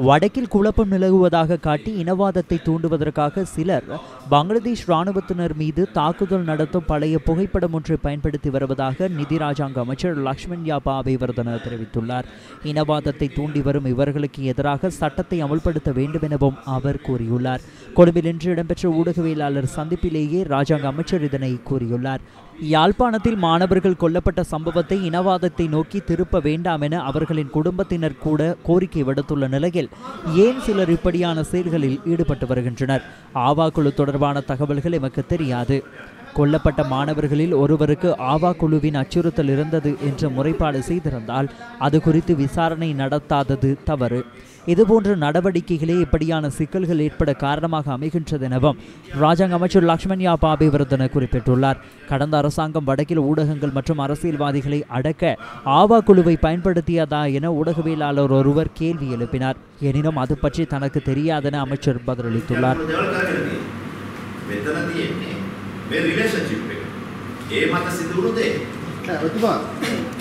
வடக்கில் குழப்பம் நிலவுவதாக காட்டி இனவாதத்தை தூண்டுவதற்காக சிலர் பங்களாதேஷ் ராணுவத்தினர் மீது தாக்குதல் நடத்தும் பழைய புகைப்படம் ஒன்றை பயன்படுத்தி வருவதாக நிதி ராஜாங்க அமைச்சர் லக்ஷ்மண் யாபா அபிவர்தன தெரிவித்துள்ளார் இனவாதத்தை தூண்டி வரும் இவர்களுக்கு எதிராக சட்டத்தை அமல்படுத்த வேண்டும் எனவும் அவர் கூறியுள்ளார் கொழும்பில் இன்று இடம்பெற்ற ஊடகவியலாளர் சந்திப்பிலேயே ராஜாங்க அமைச்சர் இதனை கூறியுள்ளார் யாழ்ப்பாணத்தில் மாணவர்கள் கொல்லப்பட்ட சம்பவத்தை இனவாதத்தை நோக்கி திருப்ப வேண்டாம் என அவர்களின் குடும்பத்தினர் கூட கோரிக்கை விடுத்துள்ள நிலையில் ஏன் சிலர் இப்படியான செயல்களில் ஈடுபட்டு வருகின்றனர் ஆவா குழு தொடர்பான தகவல்கள் எமக்கு தெரியாது கொல்லப்பட்ட மாணவர்களில் ஒருவருக்கு ஆவா குழுவின் அச்சுறுத்தல் இருந்தது என்று முறைப்பாடு செய்திருந்தால் அது குறித்து விசாரணை நடத்தாதது தவறு இதுபோன்ற நடவடிக்கைகளே இப்படியான சிக்கல்கள் ஏற்பட காரணமாக அமைகின்றது எனவும் ராஜாங்க அமைச்சர் லக்ஷ்மண் யாபா அபிவர்தன குறிப்பிட்டுள்ளார் கடந்த அரசாங்கம் வடக்கில் ஊடகங்கள் மற்றும் அரசியல்வாதிகளை அடக்க ஆவா குழுவை பயன்படுத்தியதா என ஊடகவியலாளர் ஒருவர் கேள்வி எழுப்பினார் எனினும் அது பற்றி தனக்கு தெரியாதென அமைச்சர் பதிலளித்துள்ளார் මෙතන තියෙන්නේ මේ රිලේෂන්ෂිප් එක. ඒ මත සිදුවුණු දේ. ඔතුමා